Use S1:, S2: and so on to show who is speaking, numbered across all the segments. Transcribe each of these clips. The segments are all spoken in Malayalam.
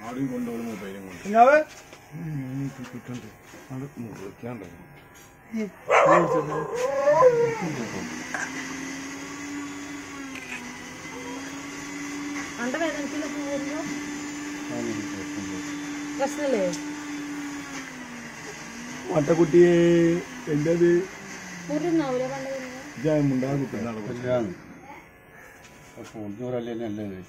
S1: ആടും കൊണ്ടോളും മൊബൈലും കൊണ്ട്
S2: കുഞ്ഞാവേ
S1: കിട്ടുന്നുണ്ട് അത് മുറിക്കാണ്ടോ
S3: അണ്ട വേദനക്കില്ല പോവുന്നു പ്രശ്നല്ലേ
S1: മട്ടക്കുട്ടിയെ എൻ്റെ അത്
S3: പൂർണ്ണാവൂല പണ്ട്
S1: മുണ്ടാ കുട്ടികളാണ്
S4: ഇല്ലാന്ന് പൊളിഞ്ഞൂറല്ലേ നല്ലത്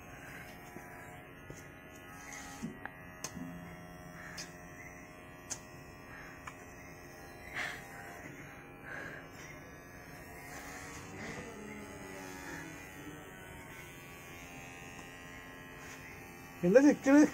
S2: എന്താ ചെക്കണ്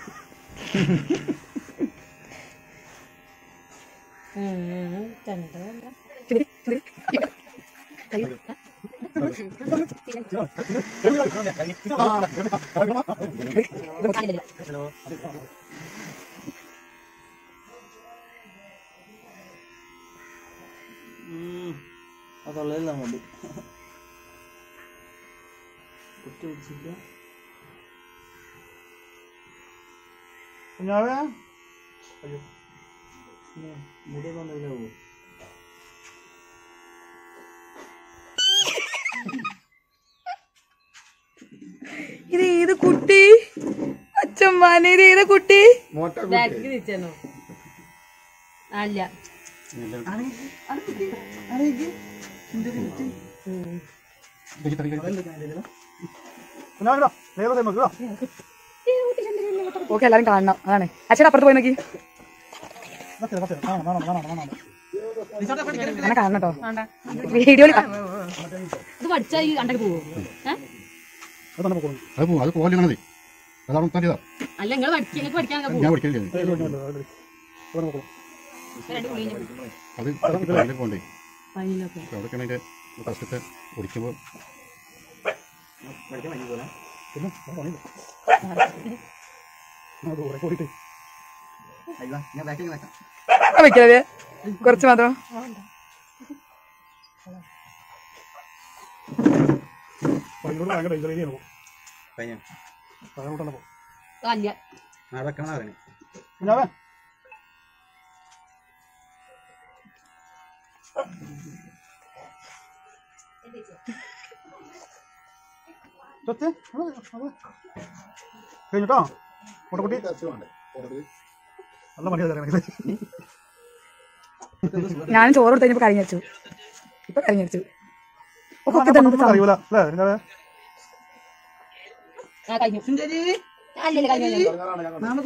S5: അതുള്ളതെല്ലാം മതി കുട്ടി പിടിച്ചില്ല
S2: കുഞ്ഞാവേ
S5: മുടി വന്നില്ല പോകും
S6: ഇത് ഏത് കുട്ടി അച്ഛമ്മാനെ ഇത് ഏത് കുട്ടി
S3: ബാക്കിൽ തിരിച്ചോ അല്ല
S2: കുഞ്ഞാവേടാ നേരെ സൈഡ് നോക്കുക
S6: ഓക്കെ എല്ലാരും കാണണം അതാണ് അച്ഛൻ അപ്പുറത്ത് പോയി നോക്കി അങ്ങനെ കാണണം കേട്ടോ വീഡിയോയിൽ
S3: ഇത് പഠിച്ചാൽ ഈ അണ്ടക്ക് പോവോ ഏ?
S4: അത് പോകും അത് പോകലാണ് അതാണ് തന്നെയതാ
S3: അല്ല നിങ്ങൾ പഠിക്കാൻ നിങ്ങൾക്ക് പഠിക്കാൻ
S4: ഞാൻ
S3: പോവോ
S4: പഠിക്കില്ല
S3: രണ്ട് പുള്ളിനെ
S4: അത് അതിൽ പോകണ്ടേ
S3: പനിയിലൊക്കെ
S4: അവിടെയൊക്കെയാണ് അതിന്റെ ഫസ്റ്റത്തെ ഓടിക്കുമ്പോൾ
S6: വെക്കലേ കുറച്ച് മാത്രം
S2: പയ്യനോട് ഭയങ്കര ഡേഞ്ചർ ഏരിയ പോകും
S4: കഴിഞ്ഞ
S2: പയ്യനോട്ടാണ് പോകും
S3: അല്ല
S4: നടക്കണം അറിയണം
S2: കുഞ്ഞാവേ ചൊത്തെ കഴിഞ്ഞിട്ടോ മുട്ടക്കുട്ടി നല്ല മണിയാ തരാൻ
S6: ഞാൻ ചോറ് കൊടുത്ത് കഴിഞ്ഞപ്പോ കരിഞ്ഞു ഇപ്പൊ കരിഞ്ഞു ഒക്കെ തന്നെ
S2: അറിയൂല അല്ലേ കുഞ്ഞാവേ
S3: ആ കഴിഞ്ഞു അല്ലല്ല കഴിഞ്ഞു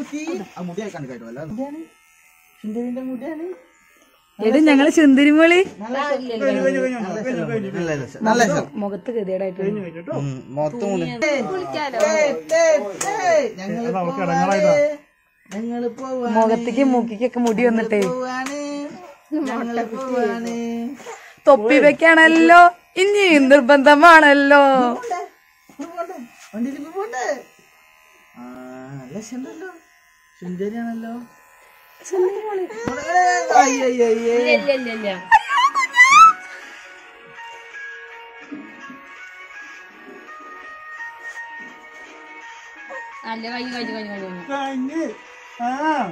S6: എടി ഞങ്ങള് ചുന്തിരിമൊളി
S5: നല്ല
S6: മുഖത്ത് ഗതികേടായിട്ട്
S2: കഴിഞ്ഞിട്ടോ
S5: മൊത്തം ഞങ്ങൾ
S2: അവർക്ക് ഇടങ്ങാറായിട്ടാ
S5: ഞങ്ങൾ പോവാ
S6: മുഖത്തേക്ക് മൂക്കിക്കൊക്കെ മുടി വന്നിട്ടേ
S5: പോവാണ് ഞങ്ങൾ പോവാണ്
S6: തൊപ്പി വെക്കാണല്ലോ ഇനി നിർബന്ധമാണല്ലോ
S5: വണ്ടിയിൽ പോണ്ടേ ആ നല്ല ശണ്ടല്ലോ സുന്ദരിയാണല്ലോ അയ്യോ അയ്യോ അയ്യോ
S3: ഇല്ല ഇല്ല ഇല്ല അല്ല കഴിഞ്ഞു കഴിഞ്ഞു കഴിഞ്ഞു കഴിഞ്ഞു
S2: കഴിഞ്ഞ് ആ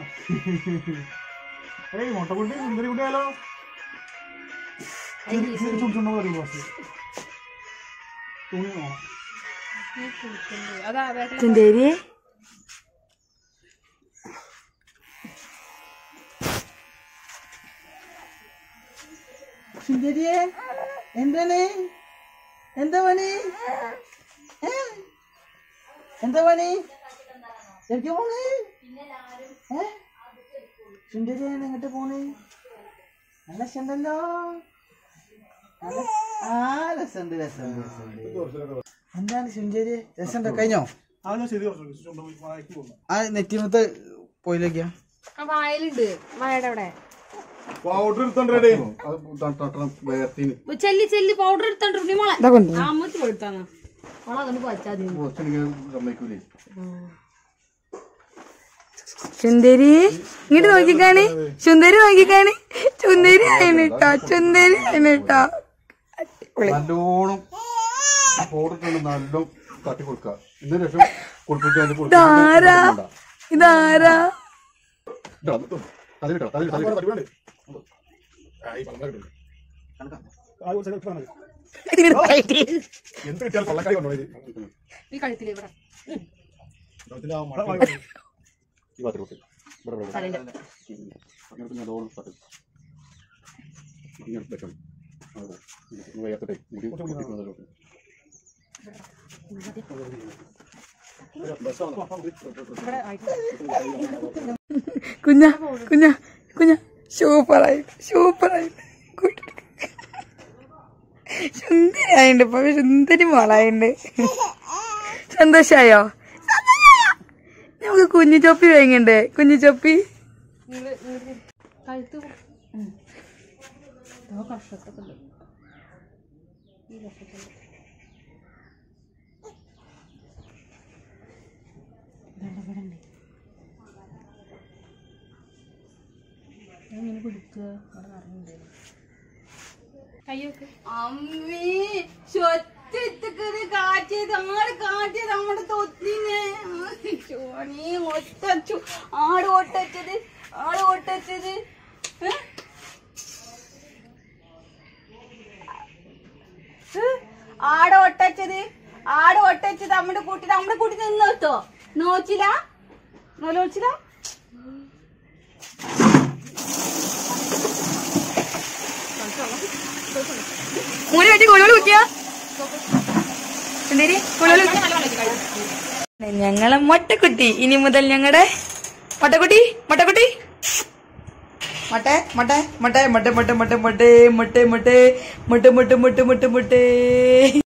S2: ഏയ് മുട്ടക്കുട്ടി സുന്ദരി കുട്ടിയാലോ ചുണ്ടുണ്ടോ അറിയൂ ബോസ് തുണി വേണം
S6: ചുന്തേരി
S5: സുന്ദരിയെ എന്താണ് എന്താ പണി ഏ? എന്താ പണി എവിടേക്കാ പോണേ ഏ? സുന്ദരിയാണ് എങ്ങോട്ട് പോണേ നല്ല രസമുണ്ടല്ലോ നല്ല- ആ രസമുണ്ട് രസമുണ്ട് രസമുണ്ട് എന്താണ് സുന്ദരി രസമുണ്ടോ കഴിഞ്ഞോ
S2: ആ ഞാൻ ശരി കുറച്ച് ചുണ്ട് പോയി വായിക്ക് പോകുന്നു
S5: ആ നെറ്റിമത്തെ പോയിലേക്കാ
S3: ആ വായലുണ്ട് വായയുടെ അവിടെ
S1: പൗഡർ എടുത്തോണ്ടേ
S4: അത് തട്ടണം വേർത്തിന്
S3: ചെല്ലി ചെല്ലി പൗഡർ എടുത്തോണ്ട് മോളെ
S6: ഇതാ കൊണ്ടു
S3: അമ്മത്തി കൊടുത്താന്ന് മോളെ അതുകൊണ്ട് പച്ചാ മതി
S4: കുറച്ചെനിക്ക് സമ്മതിക്കൂലേ
S6: ചുന്തരി ഇങ്ങോട്ട് നോക്കിക്കാണി ചുന്തരി നോക്കിക്കാണി ചുന്തരി ആയിട്ടാ ചുന്തരി ആയിട്ടാ
S4: നല്ലോണം പൗഡർ ഇട്ടുണ്ട് നല്ലോണം തട്ടി കൊടുക്കുക ഇതിന് ശേഷം കുളിപ്പിച്ച് അതിന്റെ
S6: ഇതാരാ? ഇതാരാ
S4: ഇട്ടോ, അതിലിട്ടോ, അതിലിട്ടോ, അതിലിട്ടോ.
S1: തടിവേണ്ട ആ ഈ പള്ളക്കാരി കിട്ടും.
S2: ആ ഒരു സൈഡ് എടുത്താണ്
S6: ഇതിന് പറയട്ടെ.
S1: എന്ത് കിട്ടിയാലും പള്ളക്കാരി കൊണ്ടുപോയി
S3: ഈ കഴുത്തില് ഇവിടെ
S1: ഇതിന്റെ ആ മഴ
S4: ഈ ഭാഗത്തോട്ട്. ഇവിടെ, ഇവിടെ, ഇവിടെ.
S3: തലയില്
S4: അങ്ങോട്ട് ഞാൻ ഡോർ തട്ടും. ഇങ്ങനെ വെക്കണം. അവിടെ. ഇങ്ങനെ വേർത്തിട്ടേ, മുടി പൊട്ടിക്കുന്നതിലോട്ട്.
S6: കുഞ്ഞ കുഞ്ഞ കുഞ്ഞ സൂപ്പറായിട്ട് സൂപ്പറായിട്ട് സുന്ദരിയായിണ്ട് ഇപ്പൊ സുന്ദരി മോളായിണ്ട് സന്തോഷായോ നമുക്ക് കുഞ്ഞു ചൊപ്പി വേങ്ങണ്ടേ കുഞ്ഞു ചൊപ്പി
S3: നിങ്ങള് നിങ്ങള് കഴുത്ത് ഓ കഷ്ടത്തൊക്കെ ഉണ്ട് ഈ കഷ്ടത്തുണ്ട് എങ്ങനെ പിടിക്കുക അവിടെ നിറഞ്ഞിട്ടുണ്ട് കയ്യൊക്കെ
S7: അമ്മേ ചൊത്തിക്കത് കാറ്റിയത് ആട് കാറ്റിയത് നമ്മുടെ തൊത്തിനെ ചോണി ഒട്ടച്ചു ആട് ഒട്ടച്ചത് ആട് ഒട്ടച്ചത് ഏ? ഏ? ആട് ഒട്ടച്ചത് ആട് ഒട്ടച്ചത് നമ്മുടെ കുട്ടി നമ്മുടെ കുട്ടി നിന്ന് കേട്ടോ നോച്ചില്ല നോലോച്ചില്ല
S6: മൂന്ന് വെട്ടി കൊലോല് കുത്തിയ എന്തേരി കൊലോല് ഞങ്ങളെ മൊട്ടക്കുട്ടി ഇനി മുതൽ ഞങ്ങളുടെ മൊട്ടക്കുട്ടി മൊട്ടക്കുട്ടി മൊട്ടെ മൊട്ടെ മൊട്ടെ മൊട്ടെ മൊട്ടെ മൊട്ടെ മൊട്ടെ മൊട്ടെ മൊട്ടെ മൊട്ടെ മൊട്ടെ മൊട്ടെ മൊട്ടെ മൊട്ടെ